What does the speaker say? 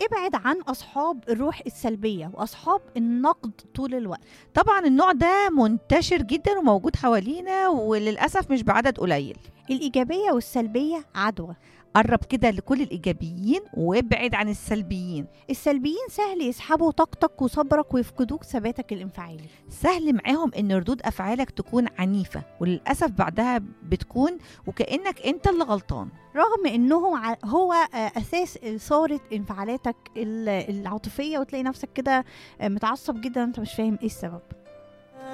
ابعد عن اصحاب الروح السلبيه واصحاب النقد طول الوقت طبعا النوع ده منتشر جدا وموجود حوالينا وللاسف مش بعدد قليل الايجابيه والسلبيه عدوى قرب كده لكل الايجابيين وابعد عن السلبيين السلبيين سهل يسحبوا طاقتك وصبرك ويفقدوك ثباتك الانفعالي سهل معاهم ان ردود افعالك تكون عنيفه وللاسف بعدها بتكون وكانك انت اللي غلطان رغم انهم ع- هو آه، اساس اثاره انفعالاتك ال- العاطفيه وتلاقي نفسك كده آه، متعصب جدا انت مش فاهم ايه السبب